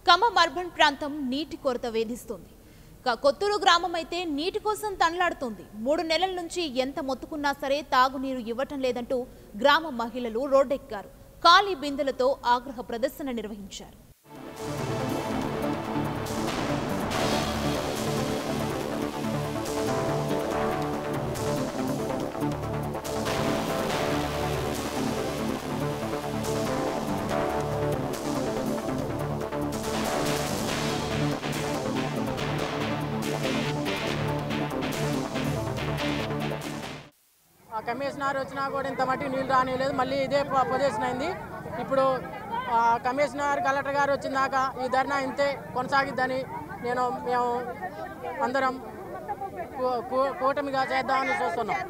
Khammam urban ప్రాంతం నీటి కొరత వేధిస్తుంది ఇక కొత్తూరు గ్రామం అయితే నీటి కోసం తనలాడుతోంది మూడు నెలల నుంచి ఎంత మొత్తుకున్నా సరే తాగునీరు ఇవ్వటం లేదంటూ గ్రామ మహిళలు రోడ్డెక్కారు ఖాళీ బిందెలతో ఆగ్రహ ప్రదర్శన నిర్వహించారు ఆ కమిషనర్ వచ్చినా కూడా ఇంత మట్టి నీళ్ళు రానిలేదు మళ్ళీ ఇదే ప- పొజిషన్ అయింది ఇప్పుడు ఆ కమిషనర్ కలెక్టర్ గారు వచ్చిందాక ఈ ధర్నా ఇంతే కొనసాగిద్దని నేను మేము అందరం కూ- కూ- కూటమిగా చేద్దామని చూస్తున్నాం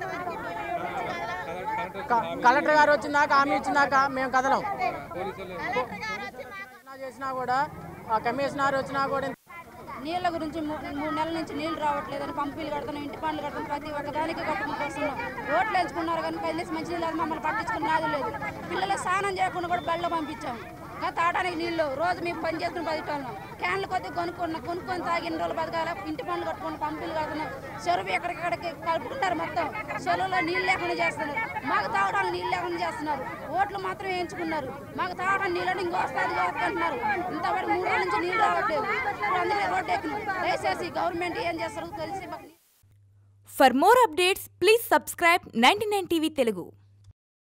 క- కలెక్టర్ గారు వచ్చిందాక హామీ ఇచ్చిందాక మేము కదలం ధర్నా చేసినా కూడా ఆ కమిషనర్ వచ్చినా కూడా ఇంత నీళ్ళ గురించి మూ- మూడు నెలల నుంచి నీళ్లు రావట్లేదని పంపులు కడుతున్నాం ఇంటి పనులు కడుతున్నాం ప్రతి ఒక్కదానికి కట్టుకుంటూ వస్తున్నాం రోడ్లు ఎంచుకున్నారు కానీ కనీసం మంచి నీళ్ళు అది మమ్మల్ని పట్టించుకున్నది లేదు పిల్లలు స్నానం చేయకుండా కూడా బళ్ళలో పంపించాము ఇంకా తాగడానికి నీళ్ళు రోజు మేము పని చేసుకుని బతికాము క్యాన్లు కొద్దిగా కొనుక్కున్నాం కొనుక్కొని తాగిన రోజులు బతకాల ఇంటి పనులు కట్టుకుని పంపులు కడుతున్నాం చెరువు ఎక్కడికక్కడికి కలుపుకుంటారు మొత్తం చెరువులో నీళ్ళు లేకుండా చేస్తున్నారు మాకు తాగడానికి నీళ్ళు లేకుండా చేస్తున్నారు ఓట్లు మాత్రం వేయించుకున్నారు మాకు తాగడానికి నీళ్ళు ఇంకో వస్తుంది అంటున్నారు ఇంతవరకు మూడు రోజుల నుంచి నీళ్ళు రావట్లేదు ఇప్పుడు అందుకే రోడ్డు ఎక్కినాం దయచేసి గవర్నమెంట్ ఏం చేస్తారో తెలిసి మాకు For more updates, please subscribe 99 TV Telugu.